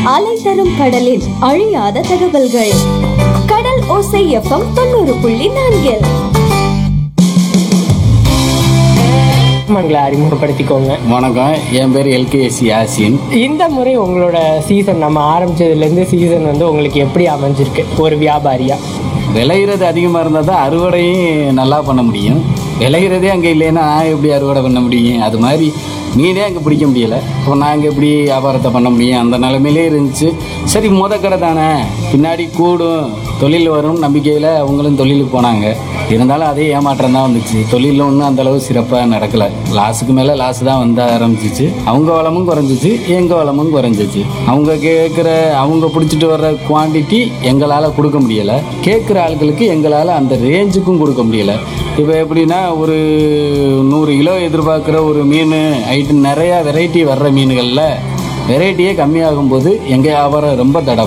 அலை தரும் கடலின் அழியாத தகவல்கள் கடல் ஓசை எஃப்எம் தொண்ணூறு புள்ளி நான்கில் மங்களை அறிமுகப்படுத்திக்கோங்க வணக்கம் என் பேர் எல்கேஎஸ்சி யாசின் இந்த முறை உங்களோட சீசன் நம்ம ஆரம்பிச்சதுலேருந்து சீசன் வந்து உங்களுக்கு எப்படி அமைஞ்சிருக்கு ஒரு வியாபாரியா விளையிறது அதிகமாக இருந்தால் தான் அறுவடையும் நல்லா பண்ண முடியும் விளையிறதே அங்கே இல்லைன்னா நான் எப்படி அறுவடை பண்ண முடியும் அது மாதிரி மீனே அங்கே பிடிக்க முடியலை இப்போ நாங்கள் எப்படி வியாபாரத்தை பண்ண முடியும் அந்த நிலமையிலே இருந்துச்சு சரி முத கடை தானே பின்னாடி கூடும் தொழில் வரும் நம்பிக்கையில் அவங்களும் தொழிலுக்கு போனாங்க இருந்தாலும் அதே ஏமாற்றம் தான் வந்துச்சு தொழிலில் ஒன்றும் அந்தளவு சிறப்பாக நடக்கலை லாஸுக்கு மேலே லாஸ் தான் வந்து ஆரம்பிச்சிச்சு அவங்க வளமும் குறைஞ்சிச்சு எங்கள் வளமும் குறைஞ்சிச்சு அவங்க கேட்குற அவங்க பிடிச்சிட்டு வர்ற குவாண்டிட்டி எங்களால் கொடுக்க முடியலை கேட்குற ஆட்களுக்கு எங்களால் அந்த ரேஞ்சுக்கும் கொடுக்க முடியலை இப்போ எப்படின்னா ஒரு நூறு கிலோ எதிர்பார்க்குற ஒரு மீன் ஐட்டம் நிறையா வெரைட்டி வர்ற மீன்களில் வெரைட்டியே கம்மியாகும் போது எங்கள் வியாபாரம் ரொம்ப தடை